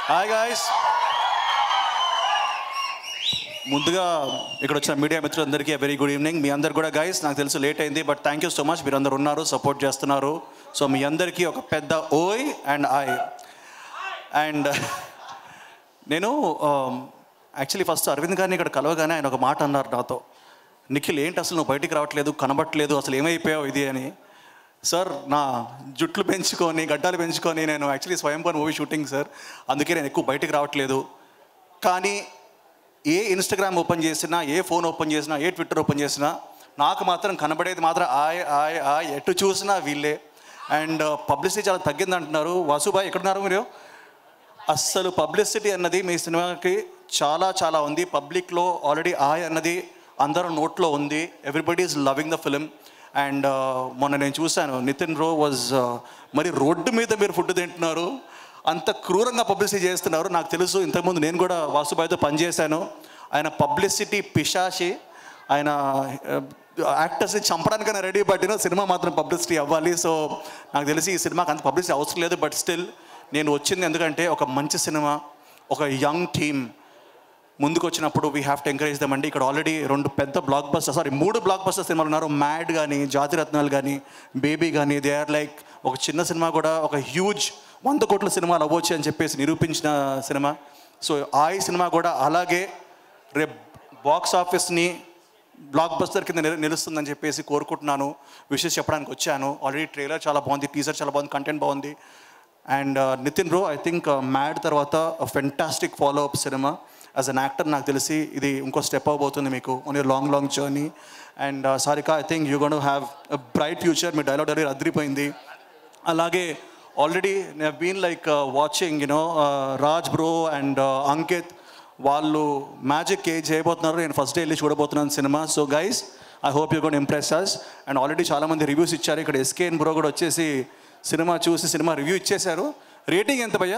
Hi guys ముందుగా ఇక్కడ వచ్చిన మీడియా మిత్రులందరికీ వెరీ గుడ్ ఈవినింగ్ మీ అందరు కూడా గైస్ నాకు తెలుసు లేట్ అయింది but thank you so much మీరు అందరు ఉన్నారు సపోర్ట్ చేస్తున్నారు సో మీ అందరికీ ఒక పెద్ద ఓయ్ అండ్ ఐ అండ్ నేను యాక్చువల్లీ ఫస్ట్ అరవింద్ గారిని ఇక్కడ కలవగానే ఆయన ఒక మాట అన్నారు నాతో నిఖిల్ ఏంటి అసలు నువ్వు బయటికి రావట్లేదు కనబట్టలేదు అసలు ఏమైపోయావు ఇది అని సార్ నా జుట్లు పెంచుకొని గడ్డాలు పెంచుకొని నేను యాక్చువల్లీ స్వయంపర్ మూవీ షూటింగ్ సార్ అందుకే నేను ఎక్కువ బయటికి రావట్లేదు కానీ ఏ ఇన్స్టాగ్రామ్ ఓపెన్ చేసినా ఏ ఫోన్ ఓపెన్ చేసినా ఏ ట్విట్టర్ ఓపెన్ చేసినా నాకు మాత్రం కనబడేది మాత్రం ఆయ్ ఆయ్ ఆయ్ ఎటు చూసినా వీళ్ళే అండ్ పబ్లిసిటీ చాలా తగ్గింది అంటున్నారు వాసుబాయ్ ఎక్కడున్నారు మీరు అస్సలు పబ్లిసిటీ అన్నది మీ సినిమాకి చాలా చాలా ఉంది పబ్లిక్లో ఆల్రెడీ ఆయ్ అన్నది అందరూ నోట్లో ఉంది everybody is loving the film and మొన్న నేను చూశాను నితిన్ రో వాజ్ మరి రోడ్డు మీద మీరు ఫుడ్ తింటున్నారు అంత క్రూరంగా పబ్లిసిటీ చేస్తున్నారు నాకు తెలుసు ఇంతకుముందు నేను కూడా వాసుబాయ్తో పనిచేశాను ఆయన పబ్లిసిటీ పిశాచి ఆయన యాక్టర్స్ని చంపడానికైనా రెడీ పట్టిన సినిమా మాత్రం పబ్లిసిటీ అవ్వాలి సో నాకు తెలిసి ఈ సినిమాకి అంత పబ్లిసిటీ అవసరం లేదు బట్ స్టిల్ నేను వచ్చింది ఎందుకంటే ఒక మంచి సినిమా ఒక యంగ్ టీమ్ ముందుకు వచ్చినప్పుడు we have to encourage them అండి ఇక్కడ ఆల్రెడీ రెండు పెద్ద బ్లాక్ బస్టర్ సారీ మూడు బ్లాక్ బస్టర్ సినిమాలు ఉన్నారు మ్యాడ్ కానీ జాతిరత్నాలు కానీ బేబీ కానీ దే ఆర్ లైక్ ఒక చిన్న సినిమా కూడా ఒక హ్యూజ్ వంద కోట్ల సినిమాలు అవ్వచ్చు అని చెప్పేసి నిరూపించిన సినిమా సో ఆ ఈ సినిమా కూడా అలాగే రేపు బాక్స్ ఆఫీస్ని బ్లాక్ బస్టర్ కింద నిలు- నిలుస్తుందని చెప్పేసి కోరుకుంటున్నాను విషెస్ చెప్పడానికి వచ్చాను ఆల్రెడీ ట్రైలర్ చాలా బాగుంది టీజర్ చాలా బాగుంది కంటెంట్ బాగుంది అండ్ నితిన్ రో ఐ థింక్ మ్యాడ్ తర్వాత ఫెంటాస్టిక్ ఫాలో అప్ సినిమా యాజ్ అన్ యాక్టర్ నాకు తెలిసి ఇది ఇంకో స్టెప్ అవ్వబోతుంది మీకు own long long journey and Sarika I think you gonna have bright future మీ డైలాగ్ డైలీ అదిరిపోయింది అలాగే ఆల్రెడీ నేను been like watching you know Raj bro and Ankit వాళ్ళు మ్యాజిక్ ఏ చేయబోతున్నారు నేను ఫస్ట్ డే వెళ్ళి చూడబోతున్నాను సినిమా so guys I hope you gonna impress us and already చాలామంది రివ్యూస్ ఇచ్చారు ఇక్కడ ఎస్కేఎన్ బ్రో కూడా వచ్చేసి సినిమా చూసి సినిమా రివ్యూ ఇచ్చేశారు రేటింగ్ ఎంత భయ్యా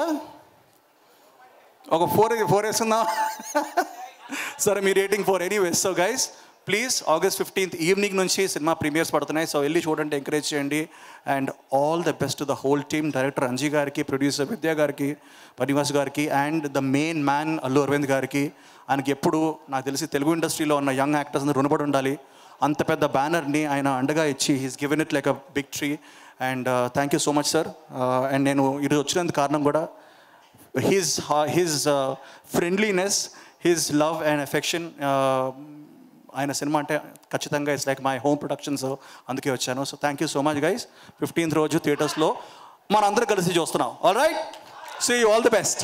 ఒక ఫోర్ ఫోర్ వేసుకుందాం సరే మీ rating four anyways so guys please August fifteenth evening నుంచి సినిమా ప్రీమియర్స్ పడుతున్నాయి సో వెళ్ళి చూడండి ఎంకరేజ్ చేయండి and all the best the whole team director Anji గారికి ప్రొడ్యూసర్ విద్యా గారికి పనివాస్ గారికి and the main man Allu Aravind గారికి ఆయనకి ఎప్పుడు నాకు తెలిసి తెలుగు ఇండస్ట్రీలో ఉన్న యంగ్ యాక్టర్స్ అందరూ రుణపడి ఉండాలి అంత పెద్ద బ్యానర్ని ఆయన అండగా ఇచ్చి he's given it like a big tree and thank you so much sir and నేను ఈరోజు వచ్చినందుకు కారణం కూడా his uh, his uh, friendliness, his love and affection. Uh, ఆయన సినిమా అంటే ఖచ్చితంగా it's like my home productions అందుకే వచ్చాను so thank you so much guys fifteenth రోజు థియేటర్స్లో మనందరం కలిసి చూస్తున్నాం all right see all the best